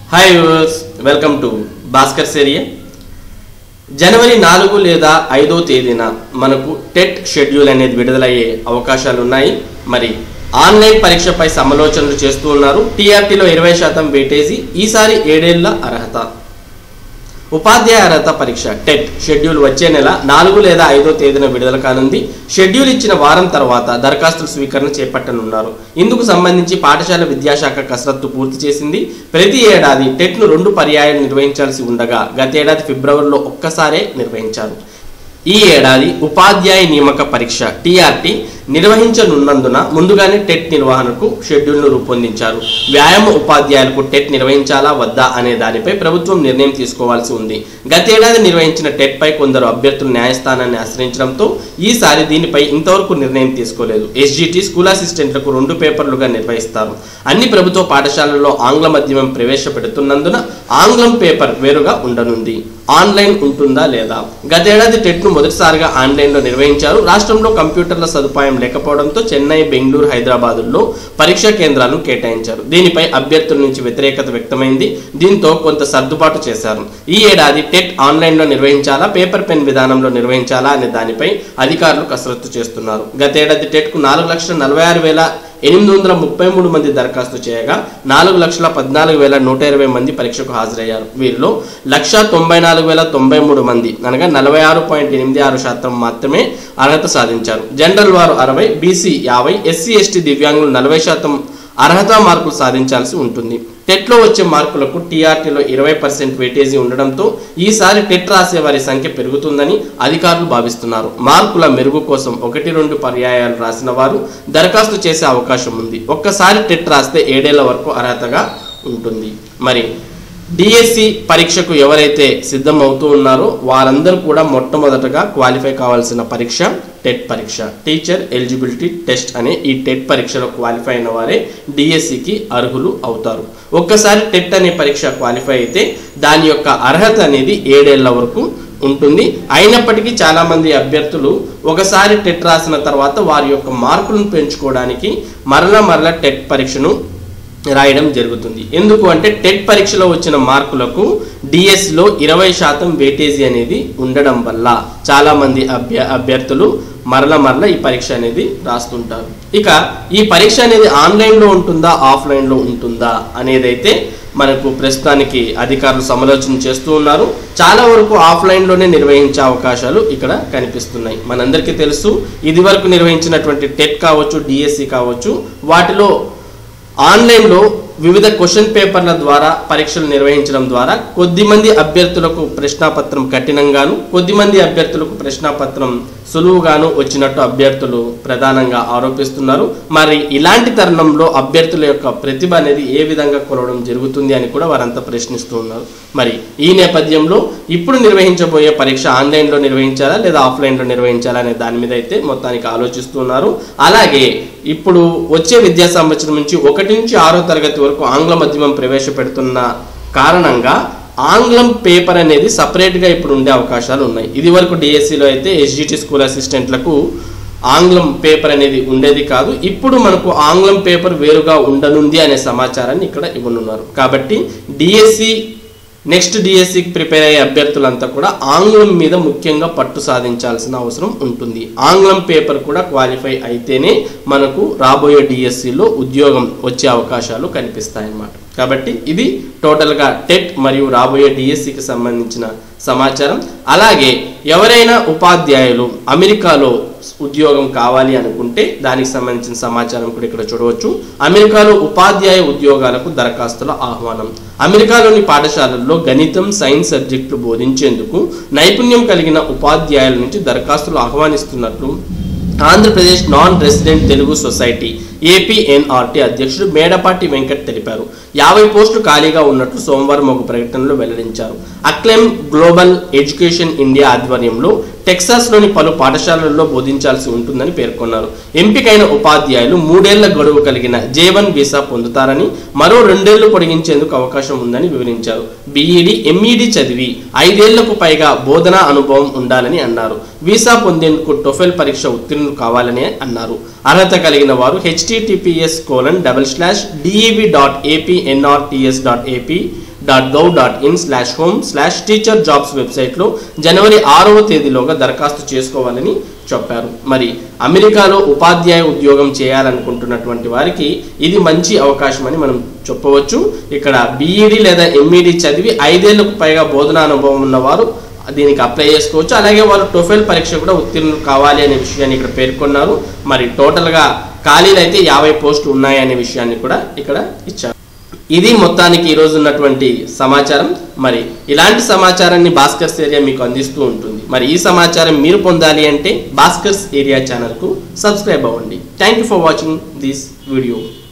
hi viewers welcome to Bhaskar సేరియా జనవరి నాలుగు లేదా ఐదో తేదీన మనకు టెట్ షెడ్యూల్ అనేది విడుదలయ్యే అవకాశాలు ఉన్నాయి మరి ఆన్లైన్ పరీక్షపై సమాలోచనలు చేస్తూ ఉన్నారు టీఆర్టీలో ఇరవై శాతం వెయిటేజీ ఈసారి ఏడేళ్ల అర్హత ఉపాధ్యాయ అర్హత పరీక్ష టెట్ షెడ్యూల్ వచ్చే నెల నాలుగు లేదా ఐదో తేదీన విడుదల కానుంది షెడ్యూల్ ఇచ్చిన వారం తర్వాత దరఖాస్తుల స్వీకరణ చేపట్టనున్నారు ఇందుకు సంబంధించి పాఠశాల విద్యాశాఖ కసరత్తు పూర్తి చేసింది ప్రతి ఏడాది టెట్ను రెండు పర్యాయాలు నిర్వహించాల్సి ఉండగా గతేడాది ఫిబ్రవరిలో ఒక్కసారే నిర్వహించారు ఈ ఏడాది ఉపాధ్యాయ నియామక పరీక్ష టీఆర్టీ నిర్వహించనున్నందున ముందుగానే టెట్ నిర్వహణకు షెడ్యూల్ను రూపొందించారు వ్యాయామ ఉపాధ్యాయులకు టెట్ నిర్వహించాలా వద్దా అనే దానిపై ప్రభుత్వం నిర్ణయం తీసుకోవాల్సి ఉంది గతేడాది నిర్వహించిన టెట్ పై కొందరు అభ్యర్థులు న్యాయస్థానాన్ని ఆశ్రయించడంతో ఈసారి దీనిపై ఇంతవరకు నిర్ణయం తీసుకోలేదు ఎస్జిటి స్కూల్ అసిస్టెంట్లకు రెండు పేపర్లుగా నిర్వహిస్తారు అన్ని ప్రభుత్వ పాఠశాలల్లో ఆంగ్ల మాధ్యమం ప్రవేశపెడుతున్నందున ఆంగ్లం పేపర్ వేరుగా ఉండనుంది ఆన్లైన్ ఉంటుందా లేదా గతేడాది టెట్ను మొదటిసారిగా ఆన్లైన్లో నిర్వహించారు రాష్ట్రంలో కంప్యూటర్ల సదుపాయం లేకపోవడంతో చెన్నై బెంగళూరు హైదరాబాదుల్లో పరీక్షా కేంద్రాలను కేటాయించారు దీనిపై అభ్యర్థుల నుంచి వ్యతిరేకత వ్యక్తమైంది దీంతో కొంత సర్దుబాటు చేశారు ఈ ఏడాది టెట్ ఆన్లైన్లో నిర్వహించాలా పేపర్ పెన్ విధానంలో నిర్వహించాలా అనే దానిపై అధికారులు కసరత్తు చేస్తున్నారు గతేడాది టెట్కు నాలుగు లక్షల నలభై ఆరు వేల ఎనిమిది వందల ముప్పై మూడు మంది దరఖాస్తు చేయగా నాలుగు లక్షల పద్నాలుగు వేల నూట ఇరవై మంది పరీక్షకు హాజరయ్యారు వీరిలో లక్ష తొంభై నాలుగు వేల తొంభై మూడు మంది అనగా నలభై ఆరు పాయింట్ ఎనిమిది ఆరు శాతం మాత్రమే అర్హత సాధించారు జనరల్ వారు అరవై బీసీ యాభై ఎస్సీ ఎస్టీ దివ్యాంగులు నలభై శాతం అర్హత మార్కులు సాధించాల్సి ఉంటుంది టెట్లో వచ్చే మార్కులకు టీఆర్టీలో ఇరవై పర్సెంట్ వెయిటేజీ ఉండడంతో ఈసారి టెట్ రాసే వారి సంఖ్య పెరుగుతుందని అధికారులు భావిస్తున్నారు మార్కుల మెరుగు కోసం ఒకటి రెండు పర్యాయాలు రాసిన వారు దరఖాస్తు చేసే అవకాశం ఉంది ఒక్కసారి టెట్ రాస్తే ఏడేళ్ల వరకు అర్హతగా ఉంటుంది మరి డిఎస్సి పరీక్షకు ఎవరైతే సిద్ధం అవుతూ ఉన్నారో వారందరూ కూడా మొట్టమొదటగా క్వాలిఫై కావాల్సిన పరీక్ష టెట్ పరీక్ష టీచర్ ఎలిజిబిలిటీ టెస్ట్ అనే ఈ టెట్ పరీక్షలో క్వాలిఫై అయిన వారే డిఎస్సికి అర్హులు అవుతారు ఒక్కసారి టెట్ అనే పరీక్ష క్వాలిఫై అయితే దాని యొక్క అర్హత అనేది ఏడేళ్ల వరకు ఉంటుంది అయినప్పటికీ చాలామంది అభ్యర్థులు ఒకసారి టెట్ రాసిన తర్వాత వారి యొక్క మార్కులను పెంచుకోవడానికి మరలా మరలా టెట్ పరీక్షను రాయడం జరుగుతుంది ఎందుకు అంటే టెట్ పరీక్షలో వచ్చిన మార్కులకు డిఎస్లో ఇరవై శాతం వెయిటేజీ అనేది ఉండడం వల్ల చాలామంది అభ్య అభ్యర్థులు మరల మరల ఈ పరీక్ష అనేది రాస్తుంటారు ఇక ఈ పరీక్ష అనేది ఆన్లైన్లో ఉంటుందా ఆఫ్లైన్లో ఉంటుందా అనేదైతే మనకు ప్రస్తుతానికి అధికారులు సమాలోచన చేస్తూ ఉన్నారు చాలా వరకు ఆఫ్లైన్లోనే నిర్వహించే అవకాశాలు ఇక్కడ కనిపిస్తున్నాయి మనందరికీ తెలుసు ఇది వరకు నిర్వహించినటువంటి టెట్ కావచ్చు డిఎస్సి కావచ్చు వాటిలో ఆన్లైన్లో వివిధ క్వశ్చన్ పేపర్ల ద్వారా పరీక్షలు నిర్వహించడం ద్వారా కొద్దిమంది అభ్యర్థులకు ప్రశ్నాపత్రం కఠినంగాను కొద్దిమంది అభ్యర్థులకు ప్రశ్నాపత్రం సులువుగాను వచ్చినట్టు అభ్యర్థులు ప్రధానంగా ఆరోపిస్తున్నారు మరి ఇలాంటి తరుణంలో అభ్యర్థుల యొక్క ప్రతిభ అనేది ఏ విధంగా కొలవడం జరుగుతుంది అని కూడా వారంతా ప్రశ్నిస్తూ ఉన్నారు మరి ఈ నేపథ్యంలో ఇప్పుడు నిర్వహించబోయే పరీక్ష ఆన్లైన్లో నిర్వహించాలా లేదా ఆఫ్లైన్లో నిర్వహించాలా అనే దాని మీద అయితే మొత్తానికి ఆలోచిస్తున్నారు అలాగే ఇప్పుడు వచ్చే విద్యా సంవత్సరం నుంచి ఒకటి నుంచి ఆరో తరగతి వరకు ఆంగ్ల మాధ్యమం ప్రవేశపెడుతున్న కారణంగా ఆంగ్లం పేపర్ అనేది సపరేట్గా ఇప్పుడు ఉండే అవకాశాలు ఉన్నాయి ఇది వరకు డిఎస్సిలో అయితే ఎస్జిటి స్కూల్ అసిస్టెంట్లకు ఆంగ్లం పేపర్ అనేది ఉండేది కాదు ఇప్పుడు మనకు ఆంగ్లం పేపర్ వేరుగా ఉండనుంది అనే సమాచారాన్ని ఇక్కడ ఇవ్వనున్నారు కాబట్టి డిఎస్సి నెక్స్ట్ డిఎస్సికి ప్రిపేర్ అయ్యే అభ్యర్థులంతా కూడా ఆంగ్లం మీద ముఖ్యంగా పట్టు సాధించాల్సిన అవసరం ఉంటుంది ఆంగ్లం పేపర్ కూడా క్వాలిఫై అయితేనే మనకు రాబోయే డిఎస్సిలో ఉద్యోగం వచ్చే అవకాశాలు కనిపిస్తాయన్నమాట కాబట్టి ఇది టోటల్గా టెట్ మరియు రాబోయే డిఎస్సికి సంబంధించిన సమాచారం అలాగే ఎవరైనా ఉపాధ్యాయులు అమెరికాలో ఉద్యోగం కావాలి అనుకుంటే దానికి సంబంధించిన సమాచారం కూడా ఇక్కడ చూడవచ్చు అమెరికాలో ఉపాధ్యాయ ఉద్యోగాలకు దరఖాస్తుల ఆహ్వానం అమెరికాలోని పాఠశాలల్లో గణితం సైన్స్ సబ్జెక్టులు బోధించేందుకు నైపుణ్యం కలిగిన ఉపాధ్యాయుల నుంచి దరఖాస్తులు ఆహ్వానిస్తున్నట్లు Andhra Pradesh non resident Telugu society APNRT అధ్యక్షుడు మేడపాటి వెంకట్ తెలిపారు యాభై పోస్టులు ఖాళీగా ఉన్నట్లు సోమవారం ఒక ప్రకటనలో వెల్లడించారు అక్లెమ్ గ్లోబల్ ఎడ్యుకేషన్ ఇండియా ఆధ్వర్యంలో టెక్సాస్లోని పలు పాఠశాలల్లో బోధించాల్సి ఉంటుందని పేర్కొన్నారు ఎంపికైన ఉపాధ్యాయులు మూడేళ్ల గడువు కలిగిన జేవన్ వీసా పొందుతారని మరో రెండేళ్లు పొడిగించేందుకు అవకాశం ఉందని వివరించారు బీఈడి ఎంఈడి చదివి ఐదేళ్లకు పైగా బోధనా అనుభవం ఉండాలని అన్నారు వీసా పొందేందుకు టొఫెల్ పరీక్ష ఉత్తీర్ణులు కావాలని అన్నారు అర్హత కలిగిన వారు HTTPS colon double slash DEV dot AP NRTS dot AP dot gov dot in slash home slash teacher jobs వెబ్సైట్లో జనవరి ఆరవ తేదీలోగా దరఖాస్తు చేసుకోవాలని చెప్పారు మరి అమెరికాలో ఉపాధ్యాయ ఉద్యోగం చేయాలనుకుంటున్నటువంటి వారికి ఇది మంచి అవకాశం అని మనం చెప్పవచ్చు ఇక్కడ బీఈడి లేదా ఎంఈడి చదివి ఐదేళ్లకు పైగా బోధనా అనుభవం ఉన్నవారు దీనికి అప్లై చేసుకోవచ్చు అలాగే వారు టోఫెల్ పరీక్ష కూడా ఉత్తీర్ణులు కావాలి అనే విషయాన్ని ఇక్కడ పేర్కొన్నారు మరి టోటల్గా ఖాళీలు అయితే యాభై పోస్టులు ఉన్నాయి అనే విషయాన్ని కూడా ఇక్కడ ఇచ్చారు ఇది మొత్తానికి ఈరోజు ఉన్నటువంటి సమాచారం మరి ఇలాంటి సమాచారాన్ని భాస్కర్స్ ఏరియా మీకు అందిస్తూ ఉంటుంది మరి ఈ సమాచారం మీరు పొందాలి అంటే భాస్కర్స్ ఏరియా ఛానల్కు సబ్స్క్రైబ్ అవ్వండి thank you for watching this video